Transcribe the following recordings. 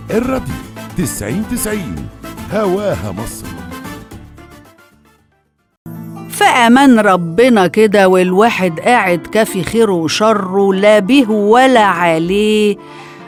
الراديو تسعين تسعين هواها مصر فأمان ربنا كده والواحد قاعد كافي خيره وشره لا به ولا عليه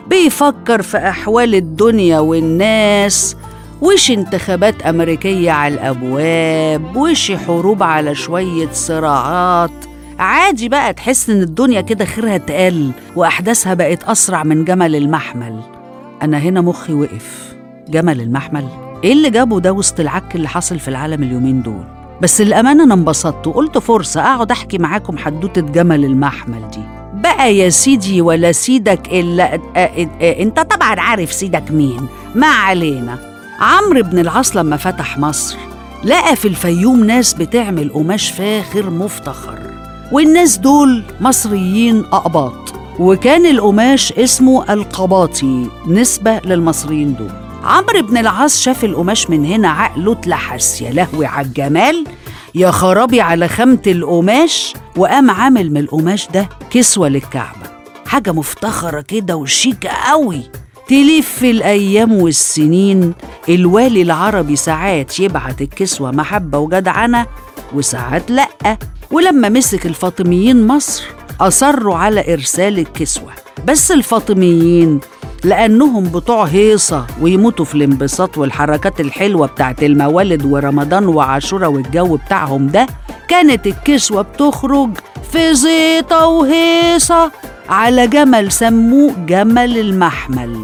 بيفكر في أحوال الدنيا والناس وش انتخابات أمريكية على الأبواب وش حروب على شوية صراعات عادي بقى تحس إن الدنيا كده خيرها تقل وأحداثها بقت أسرع من جمل المحمل أنا هنا مخي وقف جمل المحمل إيه اللي جابه ده وسط العك اللي حاصل في العالم اليومين دول بس الأمانة أنا انبسطت وقلت فرصة أقعد أحكي معاكم حدوتة جمل المحمل دي بقى يا سيدي ولا سيدك إلا أ- أ- أ- أنت طبعا عارف سيدك مين ما علينا عمرو بن العاص لما فتح مصر لقى في الفيوم ناس بتعمل قماش فاخر مفتخر والناس دول مصريين أقباط وكان القماش اسمه القباطي نسبة للمصريين دول عمرو بن العاص شاف القماش من هنا عقله اتلحس يا لهوي على الجمال يا خرابي على خامة القماش وقام عامل من القماش ده كسوة للكعبة حاجة مفتخرة كده وشيكة قوي تلف الأيام والسنين الوالي العربي ساعات يبعت الكسوة محبة وجدعنة وساعات لأ ولما مسك الفاطميين مصر أصروا على إرسال الكسوة بس الفاطميين لأنهم بتوع هيصة ويموتوا في الانبساط والحركات الحلوة بتاعت الموالد ورمضان وعاشورة والجو بتاعهم ده كانت الكسوة بتخرج في زيطة وهيصة على جمل سموه جمل المحمل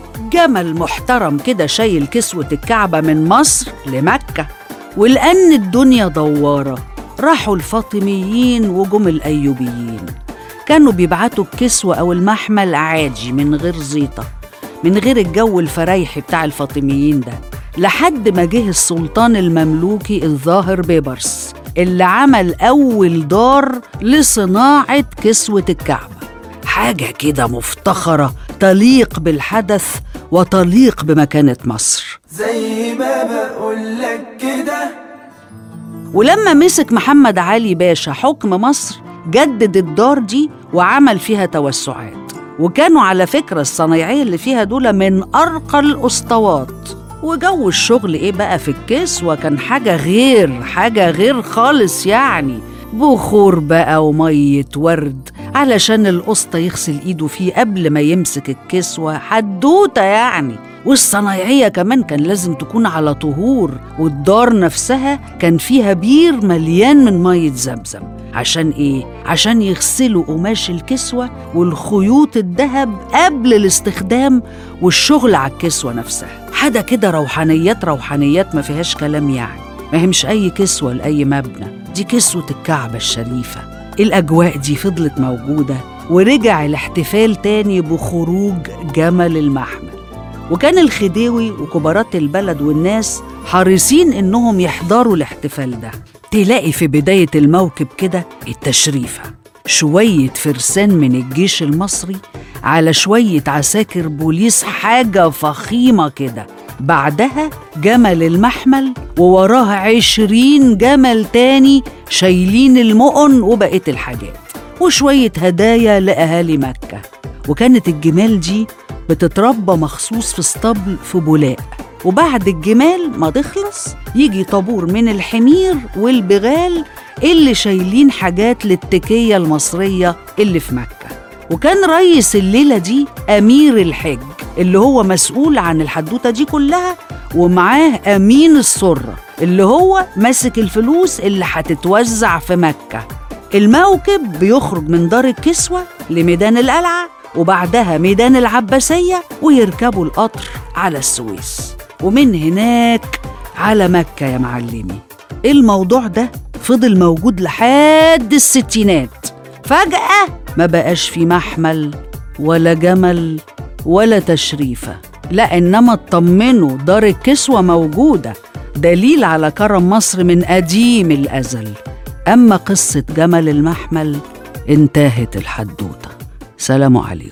جمل محترم كده شايل كسوة الكعبة من مصر لمكة ولأن الدنيا دوارة راحوا الفاطميين وجم الأيوبيين كانوا بيبعتوا الكسوة أو المحمل عادي من غير زيطة من غير الجو الفرايحي بتاع الفاطميين ده لحد ما جه السلطان المملوكي الظاهر بيبرس اللي عمل أول دار لصناعة كسوة الكعبة حاجة كده مفتخرة تليق بالحدث وتليق بمكانة مصر زي ما بقولك كده ولما مسك محمد علي باشا حكم مصر جدد الدار دي وعمل فيها توسعات وكانوا على فكرة الصنايعية اللي فيها دول من أرقى الأسطوات وجو الشغل إيه بقى في الكسوة كان حاجة غير حاجة غير خالص يعني بخور بقى ومية ورد علشان القسطى يغسل إيده فيه قبل ما يمسك الكسوة حدوتة يعني والصنايعية كمان كان لازم تكون على طهور والدار نفسها كان فيها بير مليان من مية زمزم عشان إيه؟ عشان يغسلوا قماش الكسوة والخيوط الذهب قبل الاستخدام والشغل على الكسوة نفسها حاجة كده روحانيات روحانيات ما فيهاش كلام يعني ما هي مش أي كسوة لأي مبنى دي كسوة الكعبة الشريفة الأجواء دي فضلت موجودة ورجع الاحتفال تاني بخروج جمل المحمل وكان الخديوي وكبارات البلد والناس حريصين إنهم يحضروا الاحتفال ده تلاقي في بداية الموكب كده التشريفة شوية فرسان من الجيش المصري على شوية عساكر بوليس حاجة فخيمة كده بعدها جمل المحمل ووراه عشرين جمل تاني شايلين المؤن وبقية الحاجات وشوية هدايا لأهالي مكة وكانت الجمال دي بتتربى مخصوص في اسطبل في بولاق وبعد الجمال ما تخلص يجي طابور من الحمير والبغال اللي شايلين حاجات للتكية المصرية اللي في مكة وكان رئيس الليلة دي أمير الحج اللي هو مسؤول عن الحدوتة دي كلها ومعاه أمين السرة اللي هو ماسك الفلوس اللي هتتوزع في مكة الموكب بيخرج من دار الكسوة لميدان القلعة وبعدها ميدان العباسية ويركبوا القطر على السويس ومن هناك على مكة يا معلمي الموضوع ده فضل موجود لحد الستينات فجأة ما بقاش في محمل ولا جمل ولا تشريفة لا إنما اطمنوا دار الكسوة موجودة دليل على كرم مصر من قديم الأزل أما قصة جمل المحمل انتهت الحدوتة سلام عليكم